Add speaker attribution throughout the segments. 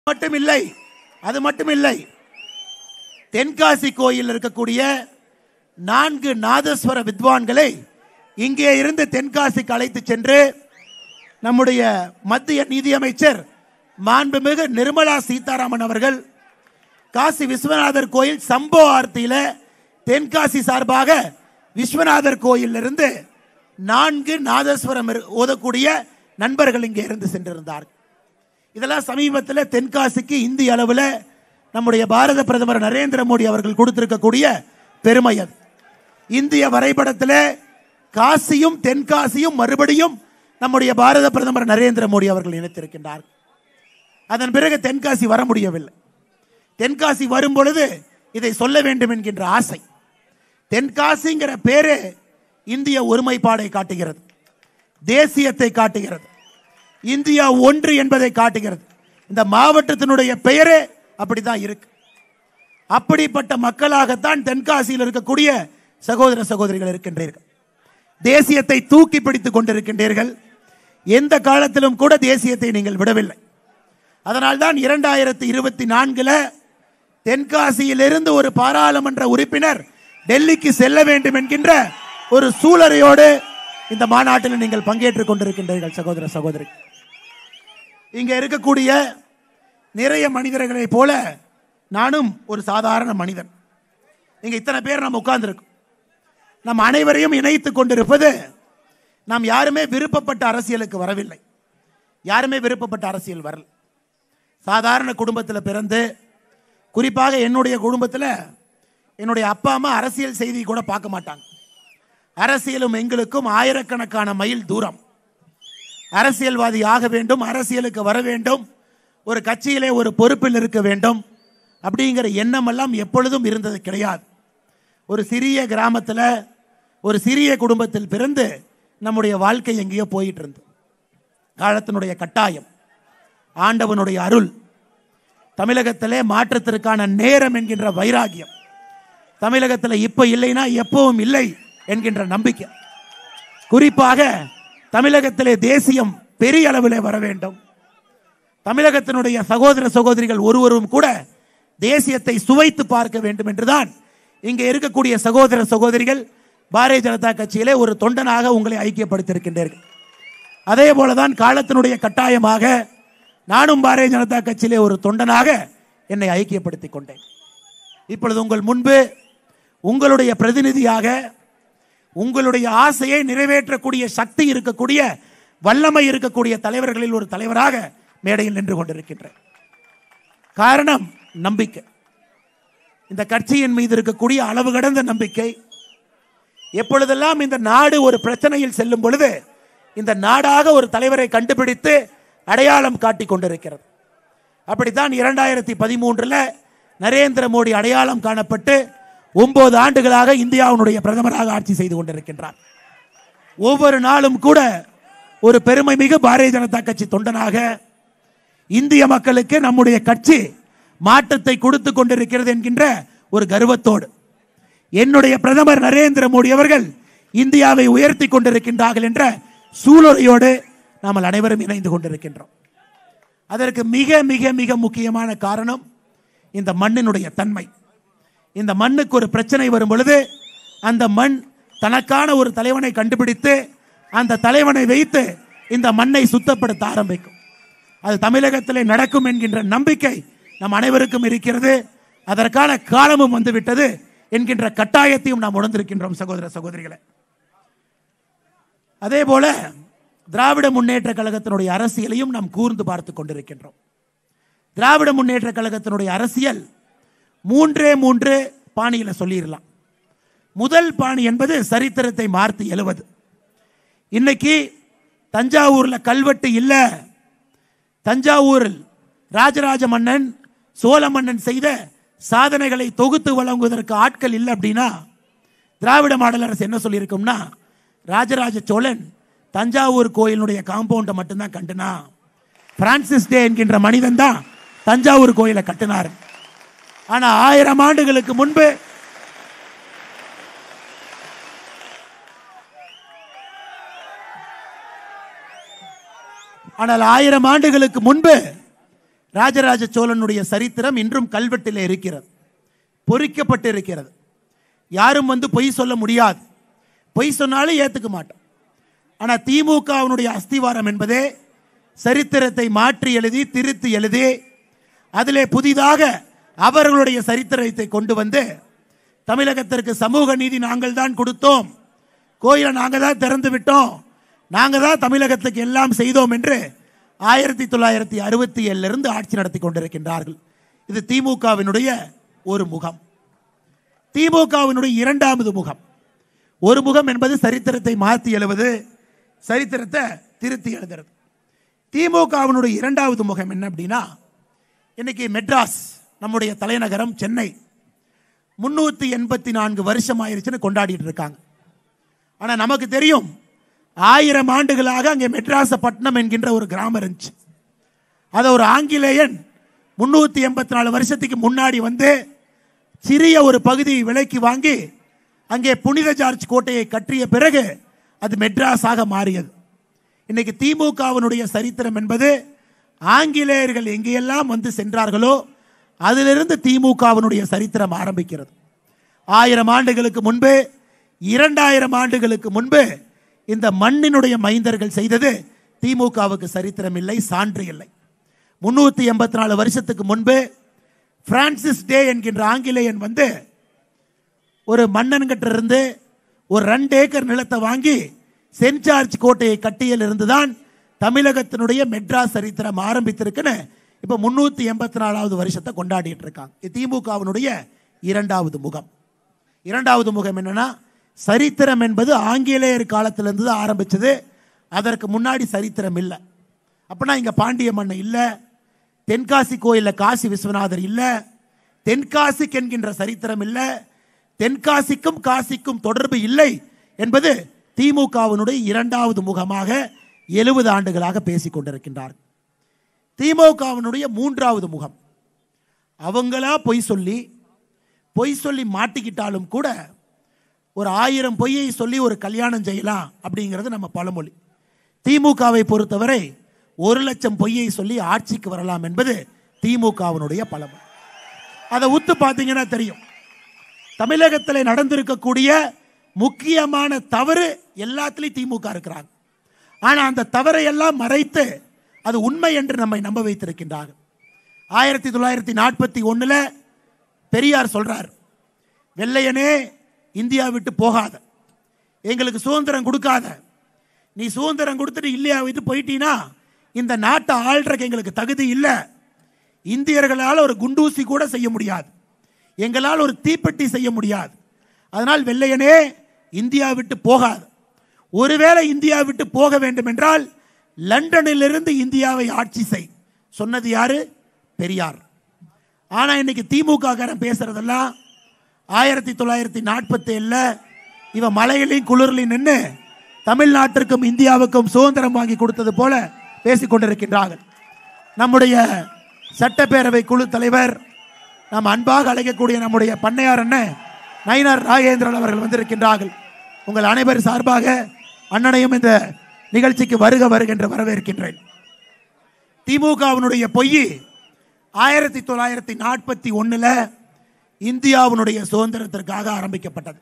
Speaker 1: மட்டும் இல்லை அது மட்டும் இல்லை தென்காசி கோயில் இருக்கக்கூடிய நான்கு நாதஸ்வர வித்வான்களை இங்கே இருந்து தென்காசிக்கு அழைத்து சென்று நம்முடைய மத்திய நிதியமைச்சர் மாண்புமிகு நிர்மலா சீதாராமன் அவர்கள் காசி விஸ்வநாதர் கோயில் சம்போ ஆர்த்தியில தென்காசி சார்பாக விஸ்வநாதர் கோயிலிருந்து நான்கு நாதஸ்வரம் இரு- ஓதக்கூடிய நண்பர்கள் இங்கே இருந்து சென்றிருந்தார்கள் இதெல்லாம் சமீபத்தில் தென்காசிக்கு இந்திய அளவில் நம்முடைய பாரத பிரதமர் நரேந்திர மோடி அவர்கள் கொடுத்திருக்கக்கூடிய பெருமை அது இந்திய வரைபடத்தில் காசியும் தென்காசியும் மறுபடியும் நம்முடைய பாரத பிரதமர் நரேந்திர மோடி அவர்கள் இணைத்திருக்கின்றார் அதன் பிறகு தென்காசி வர முடியவில்லை தென்காசி வரும் பொழுது இதை சொல்ல வேண்டும் என்கின்ற ஆசை தென்காசிங்கிற பேரு இந்திய ஒருமைப்பாடை காட்டுகிறது தேசியத்தை காட்டுகிறது இந்தியா ஒன்று என்பதை காட்டுகிறது இந்த மாவட்டத்தினுடைய பெயரே அப்படித்தான் இருக்கு அப்படிப்பட்ட மக்களாகத்தான் தென்காசியில் இருக்கக்கூடிய சகோதர சகோதரிகள் இருக்கின்றீர்கள் தேசியத்தை தூக்கி பிடித்துக் கொண்டிருக்கின்றீர்கள் எந்த காலத்திலும் கூட தேசியத்தை நீங்கள் விடவில்லை அதனால்தான் இரண்டாயிரத்தி இருபத்தி நான்குல தென்காசியிலிருந்து ஒரு பாராளுமன்ற உறுப்பினர் டெல்லிக்கு செல்ல வேண்டும் என்கின்ற ஒரு சூழலையோடு இந்த மாநாட்டில் நீங்கள் பங்கேற்றுக் கொண்டிருக்கின்றீர்கள் சகோதர சகோதரி இங்க இருக்கக்கூடிய நிறைய மனிதர்களைப் போல நானும் ஒரு சாதாரண மனிதன் இங்க இத்தனை பேர் நம்ம உட்கார்ந்துருக்கோம் நம் அனைவரையும் இணைத்துக் கொண்டிருப்பது நாம் யாருமே விருப்பப்பட்ட அரசியலுக்கு வரவில்லை யாருமே விருப்பப்பட்ட அரசியல் வரல சாதாரண குடும்பத்தில் பிறந்து குறிப்பாக என்னுடைய குடும்பத்தில் என்னுடைய அப்பா அம்மா அரசியல் செய்தி கூட பார்க்க மாட்டாங்க அரசியலும் எங்களுக்கும் ஆயிரக்கணக்கான மைல் தூரம் அரசியல்வாதி ஆக வேண்டும் அரசியலுக்கு வர வேண்டும் ஒரு கட்சியிலே ஒரு பொறுப்பில் இருக்க வேண்டும் அப்படிங்கிற எண்ணம் எல்லாம் எப்பொழுதும் இருந்தது கிடையாது ஒரு சிறிய கிராமத்தில் ஒரு சிறிய குடும்பத்தில் பிறந்து நம்முடைய வாழ்க்கை எங்கேயோ போயிட்டு இருந்தது காலத்தினுடைய கட்டாயம் ஆண்டவனுடைய அருள் தமிழகத்திலே மாற்றத்திற்கான நேரம் என்கின்ற வைராகியம் தமிழகத்தில் இப்ப இல்லைன்னா எப்பவும் இல்லை என்கின்ற நம்பிக்கை குறிப்பாக தமிழகத்திலே தேசியம் பெரிய அளவிலே வர வேண்டும் தமிழகத்தினுடைய சகோதர சகோதரிகள் ஒருவரும் கூட தேசியத்தை சுவைத்து பார்க்க வேண்டும் என்றுதான் இங்கே இருக்கக்கூடிய சகோதர சகோதரிகள் பாரதிய ஜனதா கட்சியிலே ஒரு தொண்டனாக உங்களை ஐக்கியப்படுத்தியிருக்கின்றீர்கள் அதே போலதான் காலத்தினுடைய கட்டாயமாக நானும் பாரதிய ஜனதா கட்சியிலே ஒரு தொண்டனாக என்னை ஐக்கியப்படுத்திக் கொண்டேன் இப்பொழுது உங்கள் முன்பு உங்களுடைய பிரதிநிதியாக உங்களுடைய ஆசையை நிறைவேற்றக்கூடிய சக்தி இருக்கக்கூடிய வல்லமை இருக்கக்கூடிய தலைவர்களில் ஒரு தலைவராக மேடையில் நின்று கொண்டிருக்கின்றேன் காரணம் நம்பிக்கை இந்த கட்சியின் மீது இருக்கக்கூடிய அளவு கடந்த நம்பிக்கை எப்பொழுதெல்லாம் இந்த நாடு ஒரு பிரச்சனையில் செல்லும் பொழுது இந்த நாடாக ஒரு தலைவரை கண்டுபிடித்து அடையாளம் காட்டிக் கொண்டிருக்கிறது அப்படித்தான் இரண்டாயிரத்தி பதிமூன்றுல நரேந்திர மோடி அடையாளம் காணப்பட்டு ஒன்பது ஆண்டுகளாக இந்தியாவினுடைய பிரதமராக ஆட்சி செய்து கொண்டிருக்கின்றார் ஒவ்வொரு நாளும் கூட ஒரு பெருமை மிகு பாரதிய ஜனதா கட்சி தொண்டனாக இந்திய மக்களுக்கு நம்முடைய கட்சி மாற்றத்தை கொடுத்து கொண்டிருக்கிறது என்கின்ற ஒரு கர்வத்தோடு என்னுடைய பிரதமர் நரேந்திர மோடி அவர்கள் இந்தியாவை உயர்த்தி கொண்டிருக்கின்றார்கள் என்ற சூளுரையோடு நாம் அனைவரும் இணைந்து கொண்டிருக்கின்றோம் அதற்கு மிக மிக மிக முக்கியமான காரணம் இந்த மண்ணினுடைய தன்மை இந்த மண்ணுக்கு ஒரு பிரச்சனை வரும் பொழுது அந்த மண் தனக்கான ஒரு தலைவனை கண்டுபிடித்து அந்த தலைவனை வைத்து இந்த மண்ணை சுத்தப்படுத்த ஆரம்பிக்கும் அது தமிழகத்திலே நடக்கும் என்கின்ற நம்பிக்கை நம் அனைவருக்கும் இருக்கிறது அதற்கான காலமும் வந்துவிட்டது என்கின்ற கட்டாயத்தையும் நாம் உணர்ந்திருக்கின்றோம் சகோதர சகோதரிகளை அதே போல திராவிட முன்னேற்ற கழகத்தினுடைய அரசியலையும் நாம் கூர்ந்து பார்த்து கொண்டிருக்கின்றோம் திராவிட முன்னேற்ற கழகத்தினுடைய அரசியல் மூன்றே மூன்று பாணியில சொல்லிடலாம் முதல் பாணி என்பது சரித்திரத்தை மாற்றி எழுவது இன்னைக்கு தஞ்சாவூர்ல கல்வெட்டு இல்ல தஞ்சாவூரில் ராஜராஜ மன்னன் சோழ மன்னன் செய்த சாதனைகளை தொகுத்து வழங்குவதற்கு ஆட்கள் இல்லை அப்படின்னா திராவிட மாடல் அரசு என்ன சொல்லியிருக்கும்னா ராஜராஜ சோழன் தஞ்சாவூர் கோயிலுடைய காம்பவுண்டை மட்டும்தான் கட்டுனா பிரான்சிஸ் டே என்கின்ற மனிதன் தான் தஞ்சாவூர் கோயிலை கட்டினார் ஆனா ஆயிரம் ஆண்டுகளுக்கு முன்பு ஆனால் ஆயிரம் ஆண்டுகளுக்கு முன்பு ராஜராஜ சோழனுடைய சரித்திரம் இன்றும் கல்வெட்டில் இருக்கிறது பொறிக்கப்பட்டு இருக்கிறது யாரும் வந்து பொய் சொல்ல முடியாது பொய் சொன்னாலும் ஏத்துக்க மாட்டோம் ஆனா திமுகவினுடைய அஸ்திவாரம் என்பதே சரித்திரத்தை மாற்றி எழுதி திருத்தி எழுதி அதிலே புதிதாக அவர்களுடைய சரித்திரத்தை கொண்டு வந்து தமிழகத்திற்கு சமூக நீதி நாங்கள் தான் கொடுத்தோம் கோயிலை நாங்கள் தான் திறந்து விட்டோம் நாங்கள் தான் தமிழகத்துக்கு எல்லாம் செய்தோம் என்று ஆயிரத்தி தொள்ளாயிரத்தி அறுபத்தி ஏழிலிருந்து ஆட்சி நடத்தி கொண்டிருக்கின்றார்கள் இது திமுகவினுடைய ஒரு முகம் திமுகவினுடைய இரண்டாவது முகம் ஒரு முகம் என்பது சரித்திரத்தை மாற்றி எழுவது சரித்திரத்தை திருத்தி எழுதுறது திமுகவினுடைய இரண்டாவது முகம் என்ன அப்படின்னா இன்னைக்கு மெட்ராஸ் நம்முடைய தலைநகரம் சென்னை முன்னூத்தி எண்பத்தி நான்கு வருஷம் ஆயிருச்சுன்னு கொண்டாடிட்டு இருக்காங்க ஆனா நமக்கு தெரியும் ஆயிரம் ஆண்டுகளாக அங்கே மெட்ராசப்பட்டினம் என்கின்ற ஒரு கிராமம் இருந்துச்சு அதை ஒரு ஆங்கிலேயன் முன்னூத்தி எண்பத்தி நாலு வருஷத்துக்கு முன்னாடி வந்து சிறிய ஒரு பகுதியை விலைக்கு வாங்கி அங்கே புனித ஜார்ஜ் கோட்டையை கட்டிய பிறகு அது மெட்ராஸாக மாறியது இன்னைக்கு திமுகவினுடைய சரித்திரம் என்பது ஆங்கிலேயர்கள் எங்கெல்லாம் வந்து சென்றார்களோ அதிலிருந்து திமுகவினுடைய சரித்திரம் ஆரம்பிக்கிறது ஆயிரம் ஆண்டுகளுக்கு முன்பு இரண்டாயிரம் ஆண்டுகளுக்கு முன்பு இந்த மண்ணினுடைய மைந்தர்கள் செய்தது திமுகவுக்கு சரித்திரம் இல்லை சான்று இல்லை முன்னூத்தி எண்பத்தி நாலு வருஷத்துக்கு முன்பு பிரான்சிஸ் டே என்கின்ற ஆங்கிலேயன் வந்து ஒரு மன்னன்கிட்ட இருந்து ஒரு ரெண்டு ஏக்கர் நிலத்தை வாங்கி சென்ட் ஜார்ஜ் கோட்டையை கட்டியில் இருந்துதான் தமிழகத்தினுடைய மெட்ராஸ் சரித்திரம் ஆரம்பித்திருக்குன்னு இப்ப முன்னூத்தி எண்பத்தி நாலாவது வருஷத்தை கொண்டாடிட்டு இருக்காங்க இது திமுகவினுடைய இரண்டாவது முகம் இரண்டாவது முகம் என்னன்னா சரித்திரம் என்பது ஆங்கிலேயர் காலத்திலிருந்து தான் ஆரம்பிச்சது அதற்கு முன்னாடி சரித்திரம் இல்லை அப்படின்னா இங்க பாண்டிய மன்னன் இல்லை தென்காசி கோயில்ல காசி விஸ்வநாதர் இல்லை தென்காசிக்கு என்கின்ற சரித்திரம் இல்லை தென்காசிக்கும் காசிக்கும் தொடர்பு இல்லை என்பது திமுகவினுடைய இரண்டாவது முகமாக எழுபது ஆண்டுகளாக பேசிக் கொண்டிருக்கின்றார் திமுகவினுடைய மூன்றாவது முகம் அவங்களா பொய் சொல்லி பொய் சொல்லி மாட்டிக்கிட்டாலும் கூட ஒரு ஆயிரம் பொய்யை சொல்லி ஒரு கல்யாணம் செய்யலாம் அப்படிங்கிறது நம்ம பழமொழி திமுகவை பொறுத்தவரை ஒரு லட்சம் பொய்யை சொல்லி ஆட்சிக்கு வரலாம் என்பது திமுகவினுடைய பழமொழி அதை உத்து பார்த்தீங்கன்னா தெரியும் தமிழகத்தில் நடந்திருக்கக்கூடிய முக்கியமான தவறு எல்லாத்துலயும் திமுக இருக்கிறாங்க ஆனா அந்த தவறை எல்லாம் மறைத்து அது உண்மை என்று நம்மை நம்ப வைத்திருக்கின்றார்கள் ஆயிரத்தி தொள்ளாயிரத்தி நாற்பத்தி ஒண்ணுல பெரியார் சொல்றார் வெள்ளையனே இந்தியா விட்டு போகாத எங்களுக்கு சுதந்திரம் கொடுக்காத நீ சுதந்திரம் கொடுத்துட்டு இல்லையா விட்டு போயிட்டீனா இந்த நாட்டை ஆள்றதுக்கு எங்களுக்கு தகுதி இல்லை இந்தியர்களால் ஒரு குண்டூசி கூட செய்ய முடியாது எங்களால் ஒரு தீப்பெட்டி செய்ய முடியாது அதனால் வெள்ளையனே இந்தியா விட்டு போகாது ஒருவேளை இந்தியா விட்டு போக வேண்டும் என்றால் லண்டனிலிருந்து இந்தியாவை ஆட்சி செய் சொன்னது யாரு பெரியார் ஆனா இன்னைக்கு திமுக காரன் பேசுறதெல்லாம் ஆயிரத்தி தொள்ளாயிரத்தி நாற்பத்தி ஏழுல இவன் மலையிலையும் குளிர்லையும் நின்று தமிழ்நாட்டிற்கும் இந்தியாவுக்கும் சுதந்திரம் வாங்கி கொடுத்தது போல பேசிக் கொண்டிருக்கின்றார்கள் நம்முடைய சட்டப்பேரவை குழு தலைவர் நாம் அன்பாக அழைக்கக்கூடிய நம்முடைய பண்ணையார் அண்ணன் நயினார் ராகேந்திரன் அவர்கள் வந்திருக்கின்றார்கள் உங்கள் அனைவர் சார்பாக அண்ணனையும் இந்த நிகழ்ச்சிக்கு வருக வருக என்று வரவேற்கின்றேன் திமுகவினுடைய பொய் ஆயிரத்தி தொள்ளாயிரத்தி நாற்பத்தி ஒண்ணுல இந்தியாவினுடைய சுதந்திரத்திற்காக ஆரம்பிக்கப்பட்டது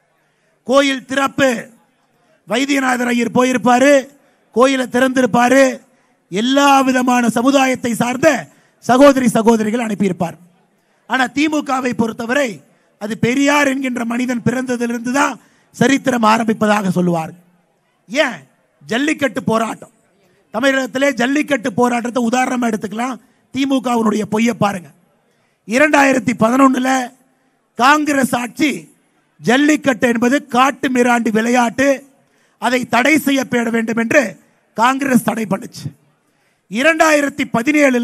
Speaker 1: கோயில் திறப்பு வைத்தியநாதர் ஐயர் போயிருப்பாரு கோயிலை திறந்திருப்பாரு எல்லா விதமான சமுதாயத்தை சார்ந்த சகோதரி சகோதரிகள் அனுப்பியிருப்பார் ஆனா திமுகவை பொறுத்தவரை அது பெரியார் என்கின்ற மனிதன் பிறந்ததிலிருந்து தான் சரித்திரம் ஆரம்பிப்பதாக சொல்லுவார் ஏன் ஜல்லிக்கட்டு போராட்டம் தமிழகத்திலே ஜல்லிக்கட்டு போராட்டத்தை உதாரணமா எடுத்துக்கலாம் திமுகவினுடைய பொய்யை பாருங்க இரண்டாயிரத்தி பதினொன்னுல காங்கிரஸ் ஆட்சி ஜல்லிக்கட்டு என்பது காட்டு மிராண்டி விளையாட்டு அதை தடை செய்யப்பட வேண்டும் என்று காங்கிரஸ் தடை பண்ணுச்சு இரண்டாயிரத்தி பதினேழுல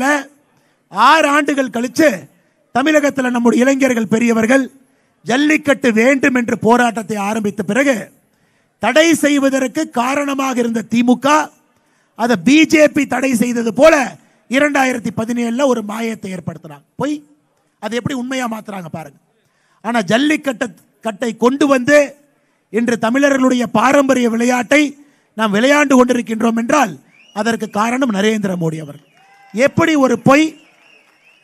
Speaker 1: ஆறு ஆண்டுகள் கழிச்சு தமிழகத்தில் நம்முடைய இளைஞர்கள் பெரியவர்கள் ஜல்லிக்கட்டு வேண்டும் என்று போராட்டத்தை ஆரம்பித்த பிறகு தடை செய்வதற்கு காரணமாக இருந்த திமுக அதை பிஜேபி தடை செய்தது போல இரண்டாயிரத்தி பதினேழுல ஒரு மாயத்தை ஏற்படுத்தினாங்க பொய் அது எப்படி உண்மையா மாத்துறாங்க பாருங்க ஆனா ஜல்லிக்கட்டு கட்டை கொண்டு வந்து இன்று தமிழர்களுடைய பாரம்பரிய விளையாட்டை நாம் விளையாண்டு கொண்டிருக்கின்றோம் என்றால் அதற்கு காரணம் நரேந்திர மோடி அவர்கள் எப்படி ஒரு பொய்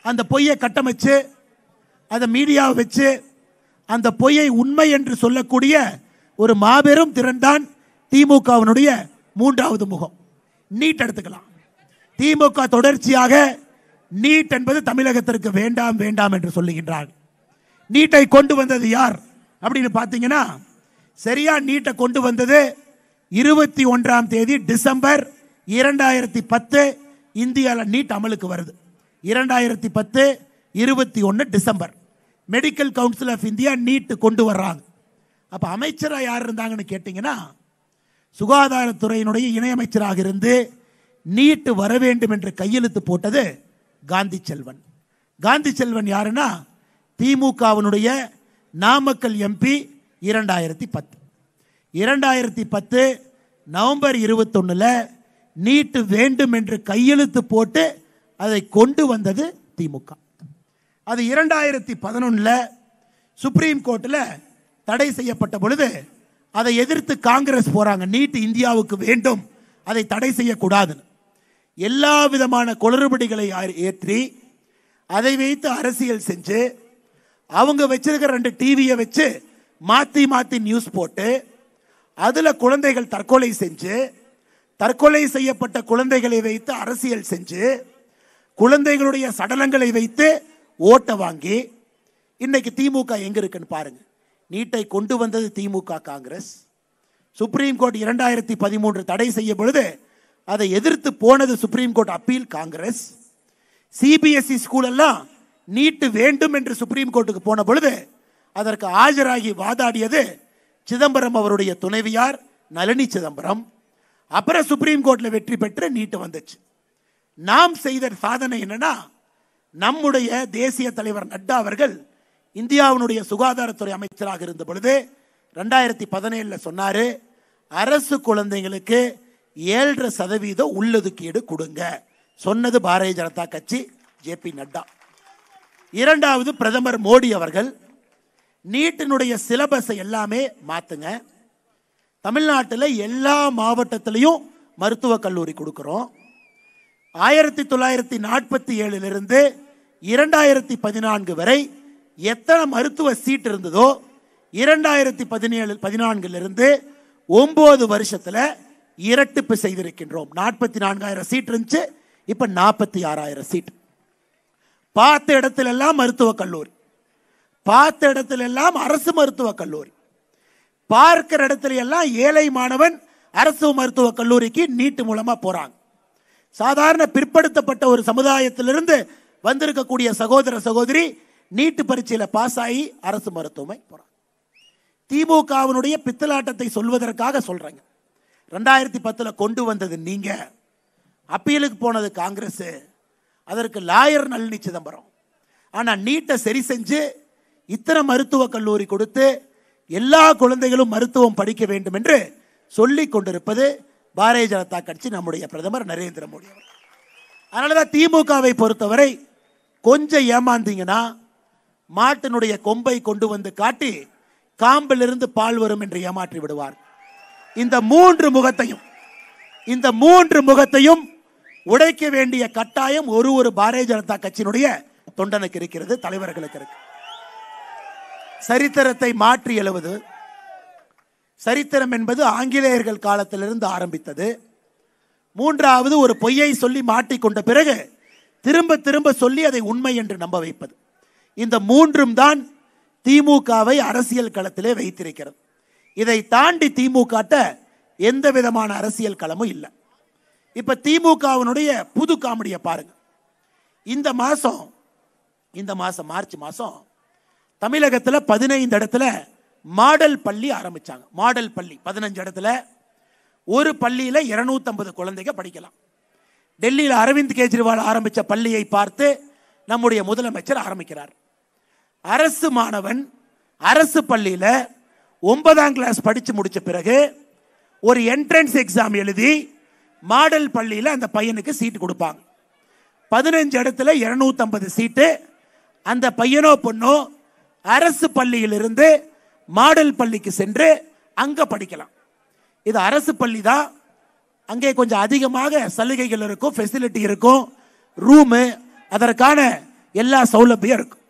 Speaker 1: அந்த பொய்யை கட்டமைச்சு அதை மீடியாவை வச்சு அந்த பொய்யை உண்மை என்று சொல்லக்கூடிய ஒரு மாபெரும் திறன்தான் திமுகவினுடைய மூன்றாவது முகம் நீட் எடுத்துக்கலாம் திமுக தொடர்ச்சியாக நீட் என்பது தமிழகத்திற்கு வேண்டாம் வேண்டாம் என்று சொல்லுகின்றார் நீட்டை கொண்டு வந்தது யார் அப்படின்னு பார்த்தீங்கன்னா சரியா நீட்டை கொண்டு வந்தது இருபத்தி ஒன்றாம் தேதி டிசம்பர் இரண்டாயிரத்தி பத்து இந்தியாவில் நீட் அமலுக்கு வருது இரண்டாயிரத்தி பத்து இருபத்தி ஒன்று December medical council of India NEET கொண்டு வர்றாங்க அப்போ அமைச்சராக யார் இருந்தாங்கன்னு கேட்டிங்கன்னா சுகாதாரத்துறையினுடைய இணையமைச்சராக இருந்து நீட் வர வேண்டும் என்று கையெழுத்து போட்டது காந்தி செல்வன் காந்தி செல்வன் யாருன்னா திமுகவினுடைய நாமக்கல் எம்பி இரண்டாயிரத்தி பத்து இரண்டாயிரத்தி பத்து நவம்பர் இருபத்தொன்னுல நீட்டு வேண்டும் என்று கையெழுத்து போட்டு அதை கொண்டு வந்தது திமுக அது இரண்டாயிரத்தி பதினொன்றில் சுப்ரீம் கோர்ட்டில் தடை செய்யப்பட்ட பொழுது அதை எதிர்த்து காங்கிரஸ் போறாங்க நீட் இந்தியாவுக்கு வேண்டும் அதை தடை செய்யக்கூடாதுன்னு எல்லா விதமான குளறுபடிகளை ஆ- ஏற்றி அதை வைத்து அரசியல் செஞ்சு அவங்க வச்சிருக்கிற ரெண்டு டிவியை வச்சு மாத்தி மாத்தி நியூஸ் போட்டு அதுல குழந்தைகள் தற்கொலை செஞ்சு தற்கொலை செய்யப்பட்ட குழந்தைகளை வைத்து அரசியல் செஞ்சு குழந்தைகளுடைய சடலங்களை வைத்து ஓட்ட வாங்கி இன்னைக்கு திமுக எங்க இருக்குன்னு பாருங்க நீட்டை கொண்டு வந்தது திமுக காங்கிரஸ் சுப்ரீம் கோர்ட் இரண்டாயிரத்தி பதிமூன்று தடை செய்ய பொழுது அதை எதிர்த்து போனது supreme court appeal Congress CBSE school எல்லாம் நீட்டு வேண்டும் என்று சுப்ரீம் கோர்ட்டுக்கு போன பொழுது அதற்கு ஆஜராகி வாதாடியது சிதம்பரம் அவருடைய துணைவியார் நளினி சிதம்பரம் அப்புறம் சுப்ரீம் கோர்ட்ல வெற்றி பெற்று நீட்டு வந்துச்சு நாம் செய்த சாதனை என்னன்னா நம்முடைய தேசிய தலைவர் நட்டா அவர்கள் இந்தியாவினுடைய சுகாதாரத்துறை அமைச்சராக இருந்த பொழுது ரெண்டாயிரத்தி பதினேழுல சொன்னாரு அரசு குழந்தைங்களுக்கு ஏழரை சதவீதம் உள்ளொதுக்கீடு கொடுங்க சொன்னது பாரதிய ஜனதா கட்சி ஜே பி நட்டா இரண்டாவது பிரதமர் மோடி அவர்கள் நீட்டினுடைய சிலபஸை எல்லாமே மாத்துங்க தமிழ்நாட்டில் எல்லா மாவட்டத்திலையும் மருத்துவக் கல்லூரி கொடுக்கிறோம் ஆயிரத்தி தொள்ளாயிரத்தி நாற்பத்தி ஏழிலிருந்து இரண்டாயிரத்தி பதினான்கு வரை எத்தனை மருத்துவ சீட் இருந்ததோ இரண்டாயிரத்தி பதினேழு பதினான்கிலிருந்து ஒன்பது வருஷத்துல இரட்டிப்பு செய்திருக்கின்றோம் நாற்பத்தி நான்காயிரம் சீட் இருந்துச்சு இப்ப நாற்பத்தி ஆறாயிரம் சீட் பார்த்த இடத்துல எல்லாம் மருத்துவக் கல்லூரி பார்த்த இடத்துல எல்லாம் அரசு மருத்துவக் கல்லூரி பார்க்கிற இடத்துல எல்லாம் ஏழை மாணவன் அரசு மருத்துவக் கல்லூரிக்கு நீட்டு மூலமா போறாங்க சாதாரண பிற்படுத்தப்பட்ட ஒரு சமுதாயத்திலிருந்து வந்திருக்கக்கூடிய சகோதர சகோதரி நீட்டு பரீட்சையில பாஸ் ஆகி அரசு மருத்துவமை போறாங்க திமுகவினுடைய பித்தலாட்டத்தை சொல்வதற்காக சொல்றேங்க ரெண்டாயிரத்தி பத்துல கொண்டு வந்தது நீங்க அப்பீலுக்கு போனது காங்கிரஸ் அதற்கு லாயர் நளினி சிதம்பரம் ஆனா நீட்டை சரி செஞ்சு இத்தனை மருத்துவக் கல்லூரி கொடுத்து எல்லா குழந்தைகளும் மருத்துவம் படிக்க வேண்டும் என்று சொல்லிக் கொண்டிருப்பது பாரதிய ஜனதா கட்சி நம்முடைய பிரதமர் நரேந்திர மோடி அவர்கள் அதனாலதான் திமுகவை பொறுத்தவரை கொஞ்சம் ஏமாந்தீங்கன்னா மாட்டினுடைய கொம்பை கொண்டு வந்து காட்டி காம்பிலிருந்து பால் வரும் என்று ஏமாற்றி விடுவார் இந்த மூன்று முகத்தையும் இந்த மூன்று முகத்தையும் உடைக்க வேண்டிய கட்டாயம் ஒரு ஒரு பாரதிய ஜனதா கட்சியினுடைய தொண்டனுக்கு இருக்கிறது தலைவர்களுக்கு இருக்கு சரித்திரத்தை மாற்றி எழுவது சரித்திரம் என்பது ஆங்கிலேயர்கள் காலத்திலிருந்து ஆரம்பித்தது மூன்றாவது ஒரு பொய்யை சொல்லி மாட்டிக்கொண்ட பிறகு திரும்ப திரும்ப சொல்லி அதை உண்மை என்று நம்ப வைப்பது இந்த மூன்றும் தான் திமுகவை அரசியல் களத்திலே வைத்திருக்கிறது இதை தாண்டி திமுக எந்த விதமான அரசியல் களமும் இல்லை இப்ப திமுகவினுடைய புது காமெடியை பாருங்க இந்த மாசம் இந்த மாசம் மார்ச் மாசம் தமிழகத்துல பதினைந்து இடத்துல மாடல் பள்ளி ஆரம்பிச்சாங்க மாடல் பள்ளி பதினஞ்சு இடத்துல ஒரு பள்ளியில 250 குழந்தைங்க படிக்கலாம் டெல்லியில் அரவிந்த் கெஜ்ரிவால் ஆரம்பிச்ச பள்ளியை பார்த்து நம்முடைய முதலமைச்சர் ஆரம்பிக்கிறார் அரசு மாணவன் அரசு பள்ளியில ஒன்பதாம் கிளாஸ் படிச்சு முடிச்ச பிறகு ஒரு என்ட்ரன்ஸ் எக்ஸாம் எழுதி மாடல் பள்ளியில அந்த பையனுக்கு சீட் கொடுப்பாங்க பதினஞ்சு இடத்துல 250 சீட்டு அந்த பையனோ பொண்ணோ அரசு பள்ளியிலிருந்து மாடல் பள்ளிக்கு சென்று அங்க படிக்கலாம் இது அரசு பள்ளி தான் அங்கே கொஞ்சம் அதிகமாக சலுகைகள் இருக்கும் ஃபெசிலிட்டி இருக்கும் ரூமு அதற்கான எல்லா சௌலபியம் இருக்கும்